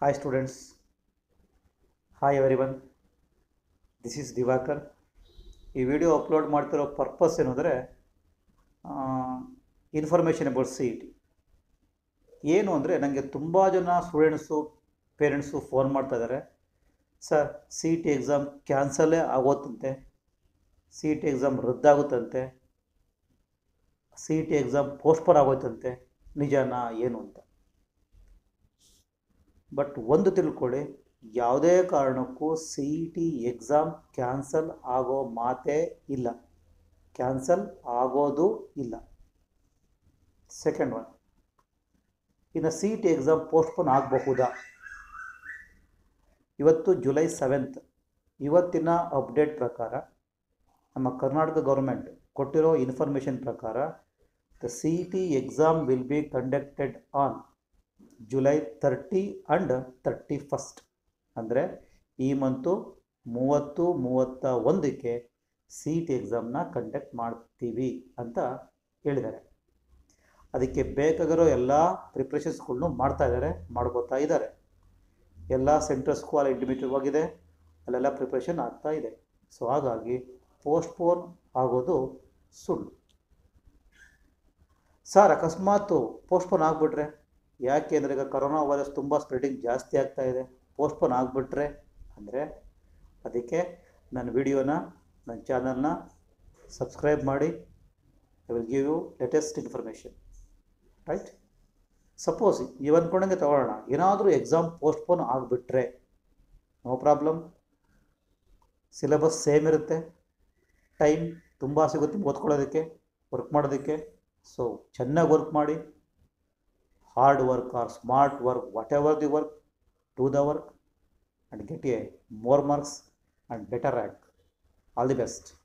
hi students hi everyone this is Diwakar ಈ video upload ಮಾಡ್ತಿರೋ purpose ಏನಂದರೆ information about C E T ಏನು ಅಂದರೆ ನನಗೆ ತುಂಬ ಜನ ಸ್ಟೂಡೆಂಟ್ಸು ಪೇರೆಂಟ್ಸು ಫೋನ್ ಮಾಡ್ತಾ ಇದ್ದಾರೆ sir C E T exam ಕ್ಯಾನ್ಸಲೇ ಆಗೋತಂತೆ ಸಿ ಇ ಟಿ ಎಕ್ಸಾಮ್ ರದ್ದಾಗುತ್ತಂತೆ C E T exam postpone ಆಗೋಯ್ತಂತೆ ನಿಜನಾ ಏನು ಅಂತ ಬಟ್ ಒಂದು ತಿಳ್ಕೊಳ್ಳಿ ಯಾವುದೇ ಕಾರಣಕ್ಕೂ C E T exam cancel ಆಗೋ ಮಾತೇ ಇಲ್ಲ ಕ್ಯಾನ್ಸಲ್ ಆಗೋದು ಇಲ್ಲ ಸೆಕೆಂಡ್ ಒನ್ ಇನ್ನು C E T exam postpone ಆಗಬಹುದಾ ಇವತ್ತು ಜುಲೈ ಸೆವೆಂತ್ ಇವತ್ತಿನ ಅಪ್ಡೇಟ್ ಪ್ರಕಾರ ನಮ್ಮ ಕರ್ನಾಟಕ ಗೌರ್ಮೆಂಟ್ ಕೊಟ್ಟಿರೋ ಇನ್ಫಾರ್ಮೇಷನ್ ಪ್ರಕಾರ the C E T exam will be conducted on July thirty and thirty first ಅಂದರೆ ಈ ಮಂತು ಮೂವತ್ತು ಮೂವತ್ತ ಒಂದಕ್ಕೆ ಸಿ ಇ ಟಿ ಎಕ್ಸಾಮ್ನ ಕಂಡಕ್ಟ್ ಮಾಡ್ತೀವಿ ಅಂತ ಹೇಳಿದ್ದಾರೆ ಅದಕ್ಕೆ ಬೇಕಾಗಿರೋ ಎಲ್ಲ ಪ್ರಿಪ್ರೇಷನ್ಸ್ಗಳ್ನು ಮಾಡ್ತಾ ಇದ್ದಾರೆ ಮಾಡ್ಕೋತಾ ಇದ್ದಾರೆ ಎಲ್ಲ ಸೆಂಟರ್ಸ್ಗೂ ಅಲ್ಲಿ ಇಂಟಿಮೇಟಿವ್ ಆಗಿದೆ ಅಲ್ಲೆಲ್ಲ ಪ್ರಿಪ್ರೇಷನ್ ಆಗ್ತಾ ಇದೆ ಸೊ ಹಾಗಾಗಿ ಪೋಸ್ಟ್ಪೋನ್ ಆಗೋದು ಸುಳ್ಳು ಸರ್ ಅಕಸ್ಮಾತು ಪೋಸ್ಟ್ಪೋನ್ ಆಗಿಬಿಟ್ರೆ ಯಾಕೆ ಅಂದರೆ ಈಗ ಕರೋನಾ ವೈರಸ್ ತುಂಬ ಸ್ಪ್ರೆಡಿಂಗ್ ಜಾಸ್ತಿ ಆಗ್ತಾ ಇದೆ ಪೋಸ್ಟ್ಪೋನ್ ಆಗಿಬಿಟ್ರೆ ಅಂದರೆ ಅದಕ್ಕೆ ನನ್ನ ವಿಡಿಯೋನ ನನ್ನ ಚಾನಲ್ನ ಸಬ್ಸ್ಕ್ರೈಬ್ ಮಾಡಿ I will give you latest information right suppose ನೀವು ಅಂದ್ಕೊಂಡಂಗೆ ತಗೊಳ್ಳೋಣ ಏನಾದರೂ ಎಕ್ಸಾಮ್ ಪೋಸ್ಟ್ಪೋನ್ ಆಗಿಬಿಟ್ರೆ ನೋ ಪ್ರಾಬ್ಲಮ್ ಸಿಲೆಬಸ್ ಸೇಮ್ ಇರುತ್ತೆ ಟೈಮ್ ತುಂಬ ಸಿಗುತ್ತೆ ಓದ್ಕೊಳ್ಳೋದಕ್ಕೆ ವರ್ಕ್ ಮಾಡೋದಕ್ಕೆ ಸೊ ಚೆನ್ನಾಗಿ ವರ್ಕ್ ಮಾಡಿ hard work or smart work whatever the work do the work and get a more marks and better rank all the best